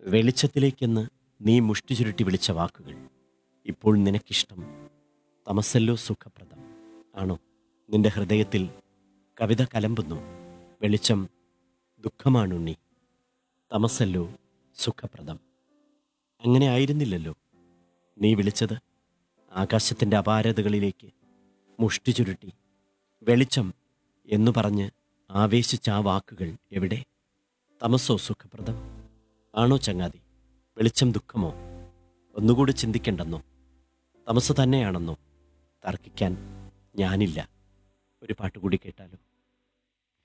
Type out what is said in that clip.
വെളിച്ചത്തിലേക്കെന്ന് നീ മുഷ്ടി ചുരുട്ടി വിളിച്ച വാക്കുകൾ ഇപ്പോൾ നിനക്കിഷ്ടം തമസല്ലോ സുഖപ്രദം ആണോ നിന്റെ ഹൃദയത്തിൽ കവിത കലമ്പുന്നു വെളിച്ചം ദുഃഖമാണുണ്ണി തമസല്ലോ സുഖപ്രദം അങ്ങനെ ആയിരുന്നില്ലല്ലോ നീ വിളിച്ചത് ആകാശത്തിൻ്റെ അപാരതകളിലേക്ക് മുഷ്ടി ചുരുട്ടി വെളിച്ചം എന്നു പറഞ്ഞ് ആവേശിച്ച ആ വാക്കുകൾ എവിടെ തമസോ സുഖപ്രദം ആണോ ചങ്ങാതി വെളിച്ചം ദുഃഖമോ ഒന്നുകൂടി ചിന്തിക്കണ്ടെന്നോ തമസ് തന്നെയാണെന്നോ തർക്കിക്കാൻ ഞാനില്ല ഒരു പാട്ട് കൂടി കേട്ടാലോ